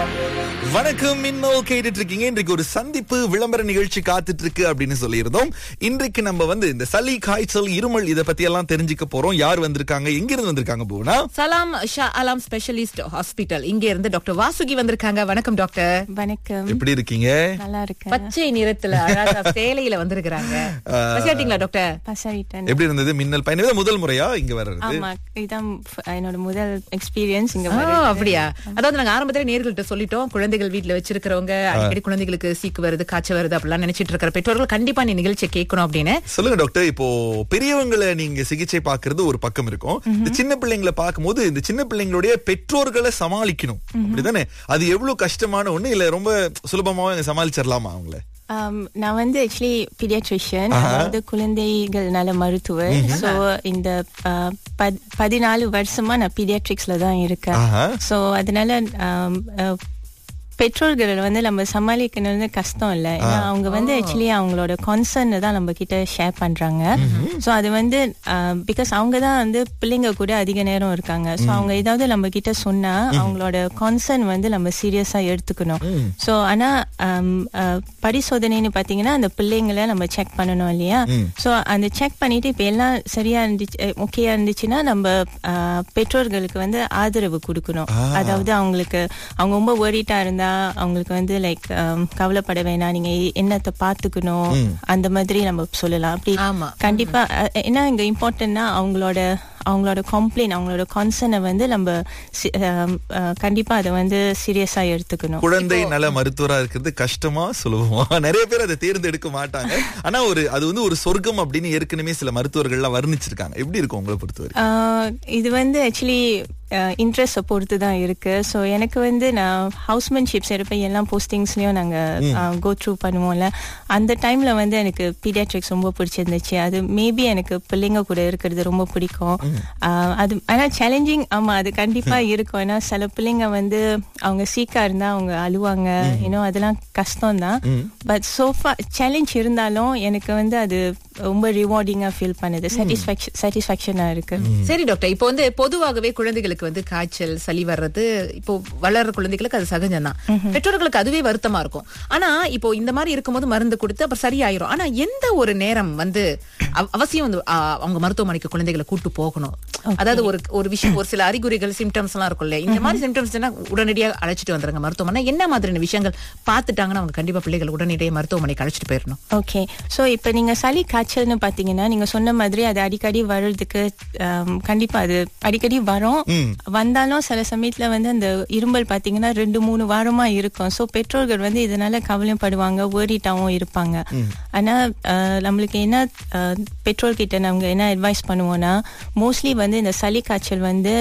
வணக்கம் மின்னல் கேட்டுட்டு இருக்கீங்க இன்றைக்கு ஒரு சந்திப்பு விளம்பர நிகழ்ச்சி காத்துட்டு இருக்கு அப்படின்னு சொல்லியிருந்தோம் இன்றைக்கு நம்ம வந்து இந்த சளி காய்ச்சல் இருமல் இத பத்தி எல்லாம் தெரிஞ்சுக்க போறோம் யார் வந்திருக்காங்க எங்க இருந்து வந்திருக்காங்க போனா சலாம் ஷா அலாம் ஸ்பெஷலிஸ்ட் ஹாஸ்பிட்டல் இங்க இருந்து டாக்டர் வாசுகி வந்திருக்காங்க வணக்கம் டாக்டர் வணக்கம் எப்படி இருக்கீங்க நல்லா இருக்கேன் பச்சை நிறத்துல அழகா சேலையில வந்திருக்கிறாங்க பசியாட்டீங்களா டாக்டர் பசாரிட்டன் எப்படி இருந்தது மின்னல் பயணம் இது முதல் முறையா இங்க வர்றது ஆமா இதான் ஃப- என்னோட முதல் எக்ஸ்பீரியன்ஸ் இங்க ஆ, வர்றது. அப்படியா அதாவது நாங்க ஆரம்பத்துல நேர்கள்ட்ட சொல்லிட்டோம் குழந்தைகள் வீட்ல வச்சிருக்கிறவங்க அடிக்கடி குழந்தைகளுக்கு சீக்கு வருது காய்ச்சல் வருது அப்படிலாம் நினைச்சிட்டு இருக்கிற பெற்றோர்கள் கண்டிப்பா நீ நிகழ்ச்சியை கேட்கணும் அப்படின்னு சொல்லுங்க டாக்டர் இப்போ பெரியவங்களை நீங்க சிகிச்சை பார்க்கிறது ஒரு பக்கம் இருக்கும் இந்த சின்ன பிள்ளைங்களை பார்க்கும்போது இந்த சின்ன பிள்ளைங்களுடைய பெற்றோர்களை சமாளிக்கணும் அப்படிதானே அது எவ்வளவு கஷ்டமான ஒண்ணு இல்ல ரொம்ப சுலபமா சமாளிச்சிடலாமா அவங்கள Um, நான் வந்து ஆக்சுவலி பீடியாட்ரிஷியன் அதாவது குழந்தைகள் நல மருத்துவர் ஸோ இந்த uh, பத்- பதினாலு வருஷமா நான் பீடியாட்ரிக்ஸ்ல தான் இருக்கேன் ஆஹா. ஸோ அதனால um, uh, பெற்றோர்கள் வந்து நம்ம சமாளிக்கணும்னு கஷ்டம் இல்லை ஏன்னா அவங்க வந்து ஆக்சுவலி அவங்களோட கான்சர்ன் தான் நம்ம கிட்ட ஷேர் பண்றாங்க ஸோ அது வந்து பிகாஸ் அவங்க தான் வந்து பிள்ளைங்க கூட அதிக நேரம் இருக்காங்க ஸோ அவங்க ஏதாவது நம்ம கிட்ட சொன்னா அவங்களோட கான்சர்ன் வந்து நம்ம சீரியஸா எடுத்துக்கணும் ஸோ ஆனா um, uh, பரிசோதனைன்னு பாத்தீங்கன்னா அந்த பிள்ளைங்களை நம்ம செக் பண்ணணும் இல்லையா ஸோ அந்த செக் பண்ணிட்டு இப்ப எல்லாம் சரியா இருந்துச்சு ஓகேயா இருந்துச்சுன்னா நம்ம uh, பெற்றோர்களுக்கு வந்து ஆதரவு கொடுக்கணும் அதாவது அவங்களுக்கு அவங்க ரொம்ப ஓரிட்டா இருந்தா அவங்களுக்கு வந்து லைக் கவலைப்பட வேணாம் நீங்க என்னத்தை பாத்துக்கணும் அந்த மாதிரி நம்ம சொல்லலாம் அப்படி ஆமா. கண்டிப்பா அஹ், என்ன இங்க இம்பார்ட்டன்ட்னா அவங்களோட அவங்களோட கம்ப்ளைண்ட் அவங்களோட கான்சர்னை வந்து நம்ம சி- அஹ், அஹ், கண்டிப்பா அதை வந்து சீரியஸா எடுத்துக்கணும் குழந்தை நல மருத்துவரா இருக்கிறது கஷ்டமா சுலபமா நிறைய பேர் அதை தேர்ந்தெடுக்க மாட்டாங்க ஆனா ஒரு அது வந்து ஒரு சொர்க்கம் அப்படின்னு ஏற்கனவே சில மருத்துவர்கள் எல்லாம் வர்ணிச்சிருக்காங்க எப்படி இருக்கும் உங்களை பொறுத்தவரை ஆஹ் இது வந்து ஆக்சுவலி இன்ட்ரெஸ்ட் பொறுத்து தான் இருக்கு ஸோ எனக்கு வந்து நான் ஹவுஸ்மேன்ஷிப்ஸ் இருப்பேன் எல்லா போஸ்டிங்ஸ்லயும் நாங்க கோ த்ரூ பண்ணுவோம்ல அந்த டைம்ல வந்து எனக்கு பீடியாட்ரிக்ஸ் ரொம்ப பிடிச்சிருந்துச்சு அது மேபி எனக்கு பிள்ளைங்க கூட இருக்கிறது ரொம்ப பிடிக்கும் ஆஹ் அது ஆனா சேலஞ்சிங் ஆமா அது கண்டிப்பா இருக்கும் ஏன்னா சில பிள்ளைங்க வந்து அவங்க சீக்கா இருந்தா அவங்க அழுவாங்க இன்னும் அதெல்லாம் கஷ்டம் தான் பட் சோஃபா சேலஞ்ச் இருந்தாலும் எனக்கு வந்து அது ரொம்ப ரிவார்டிங்கா ஃபீல் பண்ணுது சாட்டிஸ்ஃபேக்ஷன் சாட்டிஸ்ஃபேக்ஷனா இருக்கு சரி டாக்டர் இப்போ வந்து பொதுவாகவே குழந்தைகளுக்கு வந்து காய்ச்சல் சளி வர்றது இப்போ வளர்ற குழந்தைகளுக்கு அது சகஜம் தான் பெற்றோர்களுக்கு அதுவே வருத்தமா இருக்கும் ஆனா இப்போ இந்த மாதிரி இருக்கும்போது மருந்து கொடுத்து அப்புறம் சரியாயிரும் ஆனா எந்த ஒரு நேரம் வந்து அவ- அவசியம் வந்து ஆ, அவங்க மருத்துவமனைக்கு குழந்தைகளை கூட்டு போகணும் அதாவது ஒரு ஒரு விஷயம் ஒரு சில அறிகுறிகள் சிம்டம்ஸ் எல்லாம் இருக்கும்ல இந்த மாதிரி சிம்டம்ஸ் உடனடியா அழைச்சிட்டு வந்துருங்க மருத்துவமனை என்ன மாதிரியான விஷயங்கள் பார்த்துட்டாங்கன்னா அவங்க கண்டிப்பா பிள்ளைகள் உடனடியாக மருத்துவமனைக்கு அழைச்சிட்டு போயிடணும் ஓகே ஸோ இப்போ நீங்க சளி காய்ச்சல்னு பார்த்தீங்கன்னா நீங்க சொன்ன மாதிரி அது அடிக்கடி வர்றதுக்கு ஆம், கண்டிப்பா அது அடிக்கடி வரும் வந்தாலும் சில சமயத்துல வந்து அந்த இரும்பல் பார்த்தீங்கன்னா ரெண்டு மூணு வாரமா இருக்கும் ஸோ பெற்றோர்கள் வந்து இதனால கவலைப்படுவாங்க ஓரிட்டாவும் இருப்பாங்க ஆனா ஆஹ், நம்மளுக்கு என்ன ஆஹ், பெற்றோர்கிட்ட நாங்க என்ன அட்வைஸ் பண்ணுவோம்னா மோஸ்ட்லி வந்து இந்த சளி காய்ச்சல் வந்து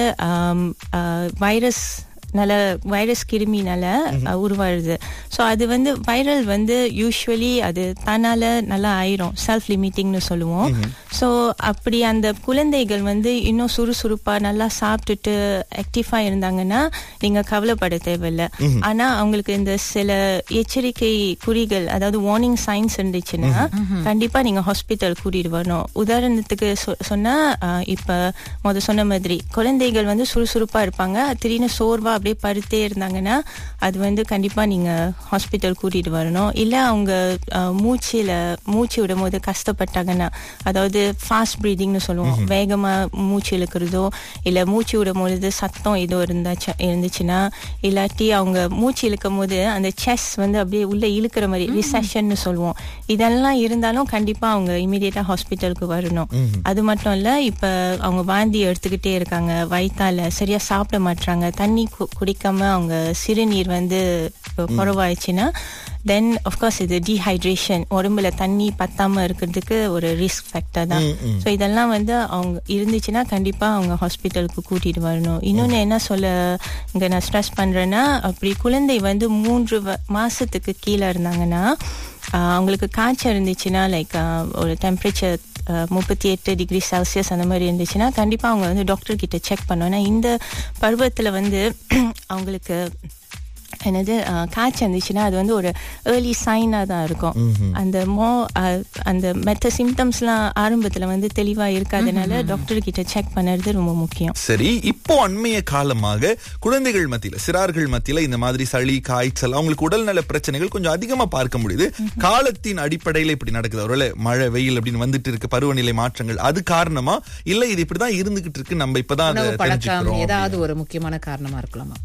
வைரஸ் நல்ல வைரஸ் கிருமினால அஹ், உருவாகுது ஸோ அது வந்து வைரல் வந்து யூஸ்வலி அது தன்னால நல்லா ஆயிரும் செல்ஃப் லிமிட்டிங்னு சொல்லுவோம் ஸோ அப்படி அந்த குழந்தைகள் வந்து இன்னும் சுறுசுறுப்பா நல்லா சாப்பிட்டுட்டு ஆக்டிவா இருந்தாங்கன்னா நீங்க கவலைப்பட தேவையில்லை ஆனா அவங்களுக்கு இந்த சில எச்சரிக்கை குறிகள் அதாவது வார்னிங் சைன்ஸ் இருந்துச்சுன்னா கண்டிப்பா நீங்க ஹாஸ்பிட்டல் கூட்டிட்டு வரணும் உதாரணத்துக்கு சொ- சொன்னா அஹ், இப்ப முத சொன்ன மாதிரி குழந்தைகள் வந்து சுறுசுறுப்பா இருப்பாங்க திடீர்னு சோர்வா அப்படியே படுத்தே இருந்தாங்கன்னா அது வந்து கண்டிப்பா நீங்க ஹாஸ்பிட்டல் கூட்டிட்டு வரணும் இல்ல அவங்க அஹ், மூச்சுல மூச்சு விடும் போது கஷ்டப்பட்டாங்கன்னா அதாவது ஃபாஸ்ட் ப்ரீதிங்னு சொல்லுவோம் வேகமா மூச்சு இழுக்கிறதோ இல்ல மூச்சு விடும் பொழுது சத்தம் ஏதோ இருந்தாச்சு இருந்துச்சுன்னா இல்லாட்டி அவங்க மூச்சு இழுக்கும் போது அந்த செஸ் வந்து அப்படியே உள்ள இழுக்கிற மாதிரி ரிசெஷன்னு சொல்லுவோம் இதெல்லாம் இருந்தாலும் கண்டிப்பா அவங்க இமீடியட்டா ஹாஸ்பிட்டலுக்கு வரணும் அது மட்டும் இல்ல இப்ப அவங்க வாந்தி எடுத்துக்கிட்டே இருக்காங்க வயித்தால சரியா சாப்பிட மாட்டாங்க தண்ணி கு- குடிக்காம அவங்க சிறுநீர் வந்து குறைவாயிடுச்சுன்னா தென் கோர்ஸ் இது டீஹைட்ரேஷன் உடம்புல தண்ணி பத்தாம இருக்கிறதுக்கு ஒரு ரிஸ்க் ஃபேக்டர் தான் ஸோ இதெல்லாம் வந்து அவங்க இருந்துச்சுன்னா கண்டிப்பா அவங்க ஹாஸ்பிட்டலுக்கு கூட்டிட்டு வரணும் இன்னொன்னு என்ன சொல்ல இங்க நான் ஸ்ட்ரெஸ் பண்றேன்னா அப்படி குழந்தை வந்து மூன்று வ- மாசத்துக்கு கீழே இருந்தாங்கன்னா ஆஹ், அவங்களுக்கு காய்ச்சல் இருந்துச்சுன்னா லைக் ஒரு டெம்பரேச்சர் முப்பத்தி எட்டு டிகிரி செல்சியஸ் அந்த மாதிரி இருந்துச்சுன்னா கண்டிப்பா அவங்க வந்து டாக்டர் கிட்ட செக் பண்ணணும் ஏன்னா இந்த பருவத்துல வந்து அவங்களுக்கு என்னது அஹ், காய்ச்சல் இருந்துச்சுன்னா அது வந்து ஒரு ஏர்லி சைனாக தான் இருக்கும் அந்த மோ அஹ், அந்த மெத்த சிம்டம்ஸ்லாம் ஆரம்பத்தில் வந்து தெளிவாக இருக்காதனால டாக்டர் கிட்ட செக் பண்ணுறது ரொம்ப முக்கியம் சரி இப்போ அண்மைய காலமாக குழந்தைகள் மத்தியில சிறார்கள் மத்தியில இந்த மாதிரி சளி காய்ச்சல் அவங்களுக்கு உடல்நல பிரச்சனைகள் கொஞ்சம் அதிகமா பார்க்க முடியுது காலத்தின் அடிப்படையில இப்படி நடக்குது ஒருவேளை மழை வெயில் அப்படின்னு வந்துட்டு இருக்கு பருவநிலை மாற்றங்கள் அது காரணமா இல்ல இது இப்படிதான் இருந்துகிட்டு இருக்கு நம்ம இப்பதான் அதை உணவு பழக்கம் தெரிஞ்சுக்கிறோம் ஏதாவது ஒரு முக்கியமான காரணமா இருக்கலாமா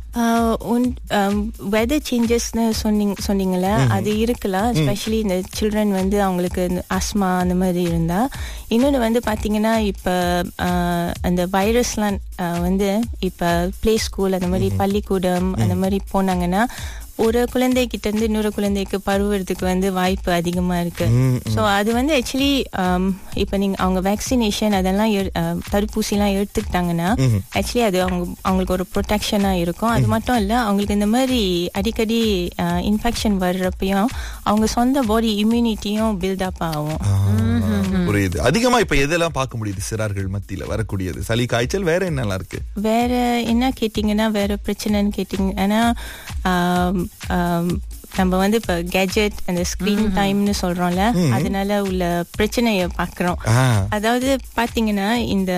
வெதர் சேஞ்சஸ்னு சொன்னீங்க சொன்னீங்கல்ல அது இருக்கலாம் எஸ்பெஷலி இந்த சில்ட்ரன் வந்து அவங்களுக்கு அஸ்மா அந்த மாதிரி இருந்தா இன்னொன்று வந்து பார்த்தீங்கன்னா இப்போ அந்த வைரஸ்லாம் வந்து இப்போ ப்ளே ஸ்கூல் அந்த மாதிரி பள்ளிக்கூடம் அந்த மாதிரி போனாங்கன்னா ஒரு குழந்தைகிட்ட இருந்து இன்னொரு குழந்தைக்கு பருவறதுக்கு வந்து வாய்ப்பு அதிகமா இருக்கு ஸோ அது வந்து ஆக்சுவலி இப்போ நீங்க அவங்க வேக்சினேஷன் அதெல்லாம் எடு- அஹ், தடுப்பூசிலாம் எடுத்துக்கிட்டாங்கன்னா ஆக்சுவலி அது அவங்க அவங்களுக்கு ஒரு ப்ரொடெக்ஷனா இருக்கும் அது மட்டும் இல்ல அவங்களுக்கு இந்த மாதிரி அடிக்கடி இன்ஃபெக்ஷன் வர்றப்பையும் அவங்க சொந்த பாடி இம்யூனிட்டியும் பில்டப் ஆகும் ஆ, புரியுது அதிகமா இப்ப எதெல்லாம் பார்க்க முடியுது சிறார்கள் மத்தியில வரக்கூடியது சளி காய்ச்சல் வேற என்னெல்லாம் இருக்கு வேற என்ன கேட்டிங்கன்னா வேற பிரச்சனைன்னு கேட்டிங்கன்னா ஆம், ஆம், நம்ம வந்து இப்ப கேஜெட் அந்த ஸ்கிரீன் டைம்னு சொல்றோம்ல அதனால உள்ள பிரச்சனைய பாக்குறோம் ஆ. அதாவது பாத்தீங்கன்னா இந்த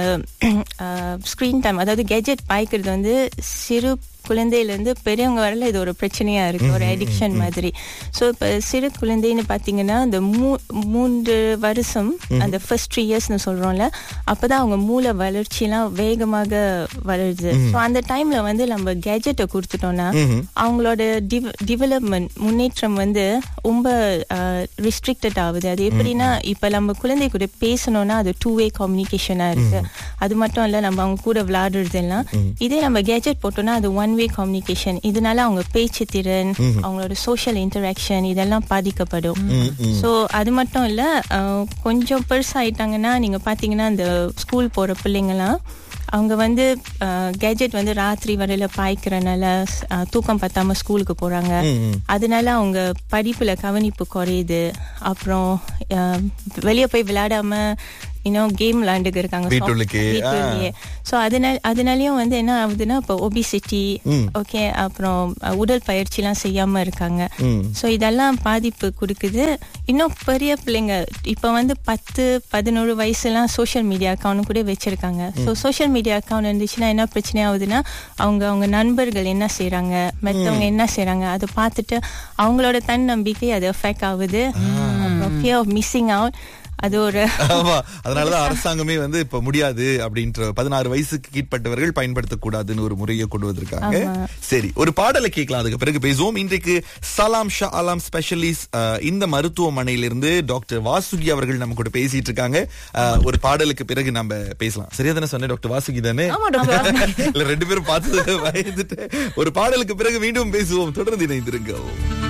ஸ்கிரீன் டைம் அதாவது கேஜெட் பாய்க்கிறது வந்து சிறு குழந்தையில இருந்து பெரியவங்க வரல இது ஒரு பிரச்சனையா இருக்கு ஒரு அடிக்ஷன் மாதிரி சோ இப்ப சிறு குழந்தைன்னு பாத்தீங்கன்னா இந்த மூ- மூன்று வருஷம் அந்த ஃபர்ஸ்ட் த்ரீ இயர்ஸ்னு சொல்றோம்ல அப்பதான் அவங்க மூளை வளர்ச்சிலாம் வேகமாக வளருது சோ அந்த டைம்ல வந்து நம்ம கேஜெட்டை கொடுத்துட்டோம்னா அவங்களோட டெவலப்மெண்ட் முன்னேற்றம் வந்து ரொம்ப ரிஸ்ட்ரிக்டட் ஆகுது அது எப்படின்னா இப்ப நம்ம குழந்தை கூட பேசணும்னா அது டூ வே கம்யூனிகேஷனா இருக்கு அது மட்டும் இல்ல நம்ம அவங்க கூட விளையாடுறது எல்லாம் இதே நம்ம கேஜெட் போட்டோம்னா அது ஒன் வே கம்யூனிகேஷன் இதனால அவங்க பேச்சு திறன் அவங்களோட சோஷியல் இன்டராக்ஷன் இதெல்லாம் பாதிக்கப்படும் சோ அது மட்டும் இல்ல அஹ், கொஞ்சம் பெருசாயிட்டாங்கன்னா நீங்க பாத்தீங்கன்னா இந்த ஸ்கூல் போற பிள்ளைங்கலாம் அவங்க வந்து கேஜெட் வந்து ராத்திரி வரையில பாய்க்கிறனால அஹ், தூக்கம் பத்தாம ஸ்கூலுக்கு போறாங்க அதனால அவங்க படிப்புல கவனிப்பு குறையுது அப்புறம் அஹ், வெளிய போய் விளையாடாம இன்னும் கேம் விளையாண்டுக்கு இருக்காங்க வீட்டுள்ளுக்கே, ஆ. ஸோ அதனால அதனாலயும் வந்து என்ன ஆகுதுன்னா இப்போ ஒபிசிட்டி ஓகே அப்புறம் அஹ், உடல் பயிற்சிலாம் செய்யாம இருக்காங்க ஸோ இதெல்லாம் பாதிப்பு கொடுக்குது இன்னும் பெரிய பிள்ளைங்க இப்போ வந்து பத்து பதினோரு வயசுலாம் சோஷியல் மீடியா அக்கௌண்ட் கூட வச்சிருக்காங்க ஸோ சோஷியல் மீடியா அக்கௌண்ட் இருந்துச்சுன்னா என்ன பிரச்சனை ஆகுதுன்னா அவங்க அவங்க நண்பர்கள் என்ன செய்றாங்க மற்றவங்க என்ன செய்றாங்க அதை பார்த்துட்டு அவங்களோட தன்னம்பிக்கை அது அஃபெக்ட் ஆகுது அப்புறம் ஃபியர் ஆஃப் மிஸ்ஸிங் அவுட் அது ஒரு ஆமா அதனாலதான் அரசாங்கமே வந்து இப்ப முடியாது அப்படின்ற பதினாறு வயசுக்கு கீழ்ப்பட்டவர்கள் பயன்படுத்தக்கூடாதுன்னு ஒரு முறையை கொண்டு வந்திருக்காங்க சரி ஒரு பாடலை கேட்கலாம் அதுக்கு பிறகு பேசுவோம் இன்றைக்கு சலாம் ஷா அலாம் ஸ்பெஷலிஸ்ட் இந்த மருத்துவமனையிலிருந்து டாக்டர் வாசுகி அவர்கள் நம்ம கூட பேசிட்டு இருக்காங்க அஹ், ஒரு பாடலுக்கு பிறகு நம்ம பேசலாம் சரியா தானே சொன்னேன் டாக்டர் வாசுகி தானே ஆமா டாக்டர் இல்ல ரெண்டு பேரும் பார்த்து பயந்துட்டு ஒரு பாடலுக்கு பிறகு மீண்டும் பேசுவோம் தொடர்ந்து இணைந்திருங்க